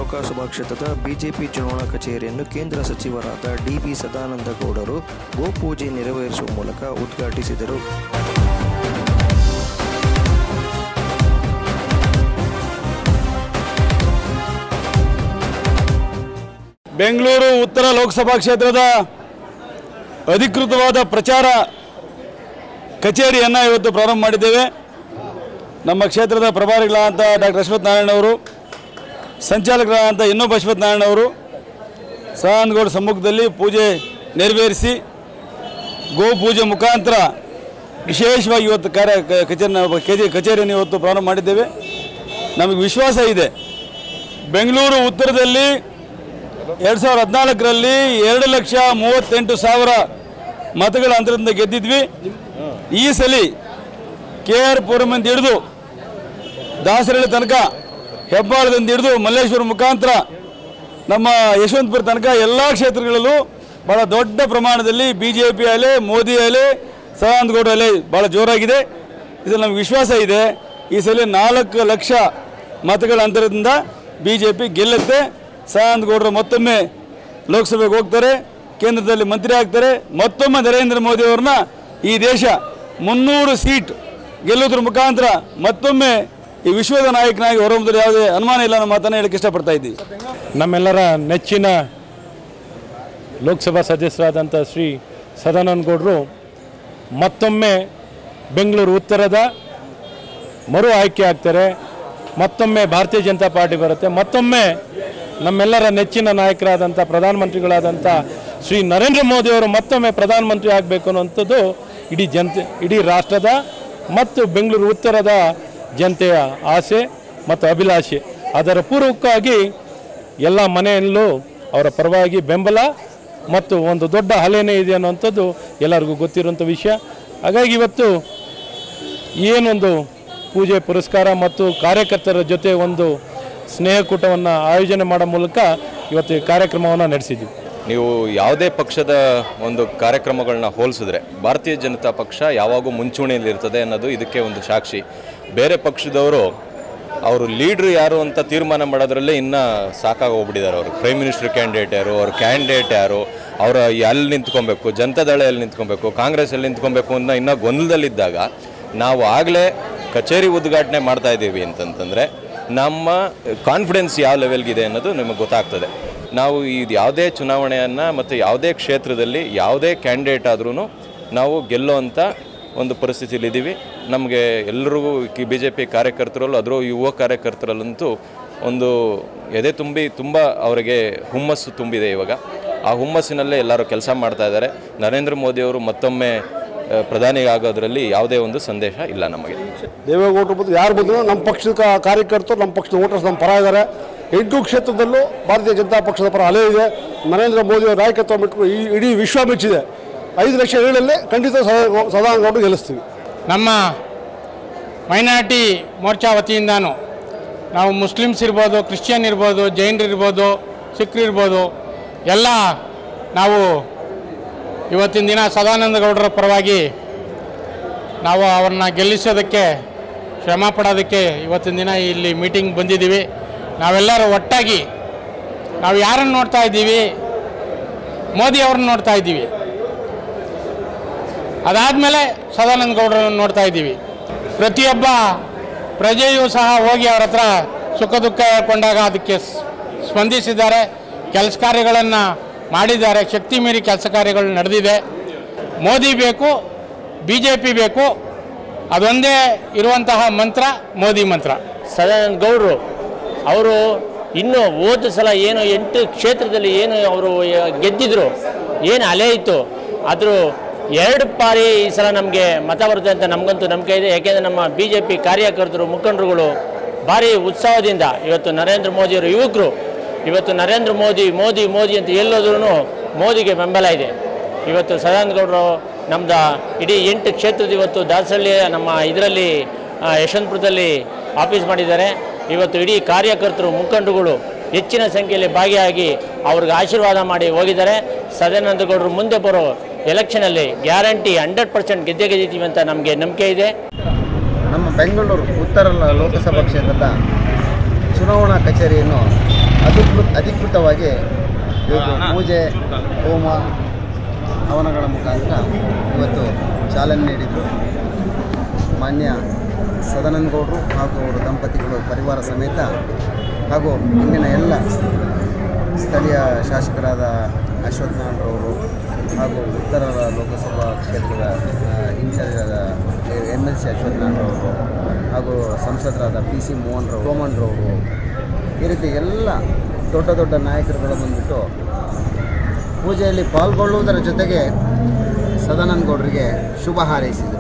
ಲೋಕಸಭಾ ಕ್ಷೇತ್ರದ ಬಿಜೆಪಿ ಚುನಾವಣಾ ಕಚೇರಿಯನ್ನು ಕೇಂದ್ರ ಸಚಿವರಾದ ಡಿವಿ ಸದಾನಂದ ಗೌಡರು ಗೋಪೂಜೆ ನೆರವೇರಿಸುವ ಮೂಲಕ ಉದ್ಘಾಟಿಸಿದರು ಬೆಂಗಳೂರು ಉತ್ತರ ಲೋಕಸಭಾ ಕ್ಷೇತ್ರದ ಅಧಿಕೃತವಾದ ಪ್ರಚಾರ ಕಚೇರಿಯನ್ನು ಇವತ್ತು ಪ್ರಾರಂಭ ಮಾಡಿದ್ದೇವೆ ನಮ್ಮ ಕ್ಷೇತ್ರದ ಪ್ರಭಾರಿಗಳಾದಂಥ ಡಾಕ್ಟರ್ ಅಶ್ವಥ್ ನಾರಾಯಣ ಅವರು ಸಂಚಾಲಕರಾದಂಥ ಇನ್ನೊಬ್ಬ ಅಶ್ವಥ್ ನಾರಾಯಣ ಅವರು ಸದಾನಂದಗೌಡ ಸಮ್ಮುಖದಲ್ಲಿ ಪೂಜೆ ನೆರವೇರಿಸಿ ಗೋ ಪೂಜೆ ಮುಖಾಂತರ ವಿಶೇಷವಾಗಿ ಇವತ್ತು ಕಾರ್ಯ ಕ- ಕಚೇರಿನ ಕಚೇ- ಕಚೇರಿಯನ್ನು ಇವತ್ತು ಪ್ರಾರಂಭ ಮಾಡಿದ್ದೇವೆ ನಮಗೆ ವಿಶ್ವಾಸ ಇದೆ ಬೆಂಗಳೂರು ಉತ್ತರದಲ್ಲಿ ಎರಡು ಸಾವಿರದ ಹದಿನಾಲ್ಕರಲ್ಲಿ ಎರಡು ಲಕ್ಷ ಮೂವತ್ತೆಂಟು ಸಾವಿರ ಮತಗಳ ಅಂತರದಿಂದ ಗೆದ್ದಿದ್ವಿ ಈ ಸಲ ಕೆ ಆರ್ ಪುರಮಿಂದ ಹಿಡಿದು ದಾಸರಳ್ಳಿ ತನಕ ಹೆಬ್ಬಾಳದಿಂದ ಹಿಡಿದು ಮಲ್ಲೇಶ್ವರ ಮುಖಾಂತರ ನಮ್ಮ ಯಶವಂತಪುರ ತನಕ ಎಲ್ಲ ಕ್ಷೇತ್ರಗಳಲ್ಲೂ ಭಾಳ ದೊಡ್ಡ ಪ್ರಮಾಣದಲ್ಲಿ ಬಿ ಜೆ ಪಿ ಅಲೆ ಮೋದಿ ಅಲೆ ಸದಾನಂದ ಗೌಡ ಅಲೆ ಭಾಳ ಜೋರಾಗಿದೆ ಇದು ನಮಗೆ ವಿಶ್ವಾಸ ಇದೆ ಈ ಸಲ ನಾಲ್ಕು ಲಕ್ಷ ಮತಗಳ ಅಂತರದಿಂದ ಬಿ ಜೆ ಪಿ ಗೆಲ್ಲುತ್ತೆ ಸದಾನಂದ ಗೌಡರು ಮತ್ತೊಮ್ಮೆ ಲೋಕಸಭೆಗೆ ಹೋಗ್ತಾರೆ ಕೇಂದ್ರದಲ್ಲಿ ಮಂತ್ರಿ ಆಗ್ತಾರೆ ಮತ್ತೊಮ್ಮೆ ನರೇಂದ್ರ ಮೋದಿ ಅವ್ರನ್ನ ಈ ದೇಶ ಮುನ್ನೂರು ಸೀಟ್ ಗೆಲ್ಲೋದ್ರ ಮುಖಾಂತರ ಮತ್ತೊಮ್ಮೆ ಈ ವಿಶ್ವದ ನಾಯಕನಾಗಿ ಹೊರಹೊಮ್ಮಿದ್ರೆ ಯಾವುದೇ ಅನುಮಾನ ಇಲ್ಲ ಅನ್ನೋ ಮಾತನ್ನು ಹೇಳಕ್ಕೆ ಇಷ್ಟಪಡ್ತಾ ಇದ್ದೀವಿ ನಮ್ಮೆಲ್ಲರ ನೆಚ್ಚಿನ ಲೋಕಸಭಾ ಸದಸ್ಯರಾದಂಥ ಶ್ರೀ ಸದಾನಂದ ಗೌಡರು ಮತ್ತೊಮ್ಮೆ ಬೆಂಗಳೂರು ಉತ್ತರದ ಮರು ಆಯ್ಕೆ ಆಗ್ತಾರೆ ಮತ್ತೊಮ್ಮೆ ಭಾರತೀಯ ಜನತಾ ಪಾರ್ಟಿ ಬರುತ್ತೆ ಮತ್ತೊಮ್ಮೆ ನಮ್ಮೆಲ್ಲರ ನೆಚ್ಚಿನ ನಾಯಕರಾದಂಥ ಪ್ರಧಾನಮಂತ್ರಿಗಳಾದಂಥ ಶ್ರೀ ನರೇಂದ್ರ ಮೋದಿಯವರು ಮತ್ತೊಮ್ಮೆ ಪ್ರಧಾನಮಂತ್ರಿ ಆಗಬೇಕು ಅನ್ನುವಂಥದ್ದು ಇಡೀ ಜನತೆ ಇಡೀ ರಾಷ್ಟ್ರದ ಮತ್ತು ಬೆಂಗಳೂರು ಉತ್ತರದ ಜನತೆಯ ಆಸೆ ಮತ್ತು ಅಭಿಲಾಷೆ ಅದರ ಪೂರ್ವಕವಾಗಿ ಎಲ್ಲ ಮನೆಯಲ್ಲೂ ಅವರ ಪರವಾಗಿ ಬೆಂಬಲ ಮತ್ತು ಒಂದು ದೊಡ್ಡ ಅಲೆನೇ ಇದೆ ಅನ್ನುವಂಥದ್ದು ಎಲ್ಲರಿಗೂ ಗೊತ್ತಿರುವಂಥ ವಿಷಯ ಹಾಗಾಗಿ ಇವತ್ತು ಏನೊಂದು ಪೂಜೆ ಪುರಸ್ಕಾರ ಮತ್ತು ಕಾರ್ಯಕರ್ತರ ಜೊತೆ ಒಂದು ಸ್ನೇಹಕೂಟವನ್ನು ಆಯೋಜನೆ ಮಾಡೋ ಮೂಲಕ ಇವತ್ತು ಈ ಕಾರ್ಯಕ್ರಮವನ್ನು ನಡೆಸಿದ್ದೀವಿ ನೀವು ಯಾವುದೇ ಪಕ್ಷದ ಒಂದು ಕಾರ್ಯಕ್ರಮಗಳನ್ನ ಹೋಲಿಸಿದ್ರೆ ಭಾರತೀಯ ಜನತಾ ಪಕ್ಷ ಯಾವಾಗೂ ಮುಂಚೂಣಿಯಲ್ಲಿರ್ತದೆ ಅನ್ನೋದು ಇದಕ್ಕೆ ಒಂದು ಸಾಕ್ಷಿ ಬೇರೆ ಪಕ್ಷದವರು ಅವರು ಲೀಡ್ರ್ ಯಾರು ಅಂತ ತೀರ್ಮಾನ ಮಾಡೋದ್ರಲ್ಲೇ ಇನ್ನೂ ಸಾಕಾಗಿ ಹೋಗ್ಬಿಟ್ಟಿದ್ದಾರೆ ಅವರು ಪ್ರೈಮ್ ಮಿನಿಸ್ಟರ್ ಕ್ಯಾಂಡಿಡೇಟ್ ಯಾರು ಅವ್ರ ಕ್ಯಾಂಡಿಡೇಟ್ ಯಾರು ಅವರ ಎಲ್ಲಿ ನಿಂತ್ಕೊಬೇಕು ಜನತಾದಳ ಎಲ್ಲಿ ನಿಂತ್ಕೊಬೇಕು ಕಾಂಗ್ರೆಸ್ ಎಲ್ಲಿ ನಿಂತ್ಕೊಬೇಕು ಅನ್ನೋ ಇನ್ನೂ ಗೊಂದಲದಲ್ಲಿದ್ದಾಗ ನಾವು ಆಗಲೇ ಕಚೇರಿ ಉದ್ಘಾಟನೆ ಮಾಡ್ತಾ ಇದ್ದೀವಿ ಅಂತಂತಂದರೆ ನಮ್ಮ ಕಾನ್ಫಿಡೆನ್ಸ್ ಯಾವ ಲೆವೆಲ್ಗಿದೆ ಅನ್ನೋದು ನಿಮಗೆ ಗೊತ್ತಾಗ್ತದೆ ನಾವು ಇದು ಯಾವುದೇ ಚುನಾವಣೆಯನ್ನು ಮತ್ತು ಯಾವುದೇ ಕ್ಷೇತ್ರದಲ್ಲಿ ಯಾವುದೇ ಕ್ಯಾಂಡಿಡೇಟ್ ಆದ್ರೂ ನಾವು ಗೆಲ್ಲೋವಂಥ ಒಂದು ಪರಿಸ್ಥಿತಿಲಿದ್ದೀವಿ ನಮಗೆ ಎಲ್ರಿಗೂ ಬಿ ಜೆ ಪಿ ಕಾರ್ಯಕರ್ತರಲ್ಲೂ ಅದರ ಯುವ ಕಾರ್ಯಕರ್ತರಲ್ಲಂತೂ ಒಂದು ಎದೆ ತುಂಬಿ ತುಂಬ ಅವರಿಗೆ ಹುಮ್ಮಸ್ಸು ತುಂಬಿದೆ ಇವಾಗ ಆ ಹುಮ್ಮಸ್ಸಿನಲ್ಲೇ ಎಲ್ಲರೂ ಕೆಲಸ ಮಾಡ್ತಾ ಇದ್ದಾರೆ ನರೇಂದ್ರ ಮೋದಿಯವರು ಮತ್ತೊಮ್ಮೆ ಆ, ಪ್ರಧಾನಿ ಆಗೋದ್ರಲ್ಲಿ ಯಾವುದೇ ಒಂದು ಸಂದೇಶ ಇಲ್ಲ ನಮಗೆ ದೇವೇಗೌಡರು ಬಂದು ಯಾರು ಬಂದರೂ ನಮ್ಮ ಪಕ್ಷದ ಕಾ- ಕಾರ್ಯಕರ್ತರು ನಮ್ಮ ಪಕ್ಷದ ವೋಟರ್ಸ್ ನಮ್ಮ ಪರ ಇದ್ದಾರೆ ಎಂಟು ಕ್ಷೇತ್ರದಲ್ಲೂ ಭಾರತೀಯ ಜನತಾ ಪಕ್ಷದ ಪರ ಅಲೆ ಇದೆ ನರೇಂದ್ರ ಮೋದಿ ಅವರ ನಾಯಕತ್ವ ಬಿಟ್ಟು ಈ ಇಡೀ ವಿಶ್ವ ಮೆಚ್ಚಿದೆ ಐದು ಲಕ್ಷ ಏಳಲ್ಲೇ ಖಂಡಿತ ಸದಾ- ಸದಾನಂದ ಗೌಡರು ಗೆಲ್ಲಿಸ್ತೀವಿ ನಮ್ಮ ಮೈನಾರಿಟಿ ಮೋರ್ಚಾ ವತಿಯಿಂದಾನು ನಾವು ಮುಸ್ಲಿಮ್ಸ್ ಇರ್ಬೋದು ಕ್ರಿಶ್ಚಿಯನ್ ಇರ್ಬೋದು ಜೈನರು ಇರ್ಬೋದು ಸಿಖ್ರು ಇರ್ಬೋದು ಎಲ್ಲ ನಾವು ಇವತ್ತಿನ ದಿನ ಸದಾನಂದ ಗೌಡರ ಪರವಾಗಿ ನಾವು ಅವ್ರನ್ನ ಗೆಲ್ಲಿಸೋದಕ್ಕೆ ಶ್ರಮ ಪಡೋದಕ್ಕೆ ಇವತ್ತಿನ ದಿನ ಇಲ್ಲಿ ಮೀಟಿಂಗ್ ಬಂದಿದ್ದೀವಿ ನಾವೆಲ್ಲರೂ ಒಟ್ಟಾಗಿ ನಾವು ಯಾರನ್ನು ನೋಡ್ತಾ ಇದ್ದೀವಿ ಮೋದಿ ಅವ್ರನ್ನ ನೋಡ್ತಾ ಇದ್ದೀವಿ ಅದಾದಮೇಲೆ ಸದಾನಂದ ಗೌಡರನ್ನು ನೋಡ್ತಾ ಇದ್ದೀವಿ ಪ್ರತಿಯೊಬ್ಬ ಪ್ರಜೆಯೂ ಸಹ ಹೋಗಿ ಅವ್ರ ಹತ್ರ ಸುಖ ದುಃಖ ಹೇಳ್ಕೊಂಡಾಗ ಅದಕ್ಕೆ ಸ್- ಸ್ಪಂದಿಸಿದ್ದಾರೆ ಕೆಲಸ ಕಾರ್ಯಗಳನ್ನು ಮಾಡಿದ್ದಾರೆ ಶಕ್ತಿ ಮೀರಿ ಕೆಲಸ ಕಾರ್ಯಗಳು ನಡೆದಿದೆ ಮೋದಿ ಬೇಕು ಬಿ ಜೆ ಪಿ ಬೇಕು ಅದೊಂದೇ ಇರುವಂತಹ ಮಂತ್ರ ಮೋದಿ ಮಂತ್ರ ಸದಾನಂದ ಗೌಡರು ಅವರು ಇನ್ನು ಹೋದ ಸಲ ಏನು ಎಂಟು ಕ್ಷೇತ್ರದಲ್ಲಿ ಏನು ಅವರು ಗೆದ್ದಿದ್ರು ಏನು ಅಲೆ ಇತ್ತು ಅದ್ರ ಎರಡು ಬಾರಿ ಈ ಸಲ ನಮಗೆ ಮತ ಬರುತ್ತೆ ಅಂತ ನಮಗಂತೂ ನಂಬಿಕೆ ಇದೆ ಯಾಕೆಂದರೆ ನಮ್ಮ ಬಿ ಜೆ ಪಿ ಕಾರ್ಯಕರ್ತರು ಮುಖಂಡರುಗಳು ಭಾರಿ ಉತ್ಸಾಹದಿಂದ ಇವತ್ತು ನರೇಂದ್ರ ಮೋದಿಯವರು ಯುವಕರು ಇವತ್ತು ನರೇಂದ್ರ ಮೋದಿ ಮೋದಿ ಮೋದಿ ಅಂತ ಎಲ್ಲೋದ್ರೂ ಮೋದಿಗೆ ಬೆಂಬಲ ಇದೆ ಇವತ್ತು ಸದಾನಂದ ಗೌಡರು ನಮ್ದು ಇಡೀ ಎಂಟು ಕ್ಷೇತ್ರದ ಇವತ್ತು ದಾಸಹಳ್ಳಿಯ ನಮ್ಮ ಇದರಲ್ಲಿ ಯಶವಂತಪುರದಲ್ಲಿ ಆಫೀಸ್ ಮಾಡಿದ್ದಾರೆ ಇವತ್ತು ಇಡೀ ಕಾರ್ಯಕರ್ತರು ಮುಖಂಡರುಗಳು ಹೆಚ್ಚಿನ ಸಂಖ್ಯೆಯಲ್ಲಿ ಭಾಗಿಯಾಗಿ ಅವ್ರಿಗೆ ಆಶೀರ್ವಾದ ಮಾಡಿ ಹೋಗಿದ್ದಾರೆ ಸದಾನಂದ ಗೌಡರು ಮುಂದೆ ಬರೋ ಎಲೆಕ್ಷನಲ್ಲಿ ಗ್ಯಾರಂಟಿ ಹಂಡ್ರೆಡ್ ಪರ್ಸೆಂಟ್ ಗೆದ್ದೇ ಗೆದ್ದಿದ್ದೀವಿ ಅಂತ ನಮಗೆ ನಂಬಿಕೆ ಇದೆ ನಮ್ಮ ಬೆಂಗಳೂರು ಉತ್ತರ ಲೋಕಸಭಾ ಕ್ಷೇತ್ರದ ಚುನಾವಣಾ ಕಚೇರಿಯನ್ನು ಅಧಿಕೃತ ಅಧಿಕೃತವಾಗಿ ಇವತ್ತು ಪೂಜೆ ಹೋಮ ಹವನಗಳ ಮುಖಾಂತರ ಇವತ್ತು ಚಾಲನೆ ನೀಡಿದರು ಮಾನ್ಯ ಸದಾನಂದ ಗೌಡರು ಹಾಗೂ ಅವರ ದಂಪತಿಗಳು ಪರಿವಾರ ಸಮೇತ ಹಾಗೂ ಇಲ್ಲಿನ ಎಲ್ಲ ಸ್ಥಳೀಯ ಶಾಸಕರಾದ ಅಶ್ವಥ್ ನಾರಾಯಣರವರು ಹಾಗೂ ಉತ್ತರ ಲೋಕಸಭಾ ಕ್ಷೇತ್ರದ ಇನ್ಚಾರ್ಜ್ ಆದ ಎಮ್ ಎಲ್ ಸಿ ಅಶ್ವಥ್ ನಾರಾಯಣರವರು ಹಾಗೂ ಸಂಸದರಾದ ಪಿ ಸಿ ಮೋಹನ್ ರಾವ್ ಸೋಮಣ್ರವರು ಈ ರೀತಿ ಎಲ್ಲ ದೊಡ್ಡ ದೊಡ್ಡ ನಾಯಕರುಗಳು ಬಂದ್ಬಿಟ್ಟು ಪೂಜೆಯಲ್ಲಿ ಪಾಲ್ಗೊಳ್ಳುವುದರ ಜೊತೆಗೆ ಸದಾನಂದ ಗೌಡರಿಗೆ ಶುಭ ಹಾರೈಸಿದರು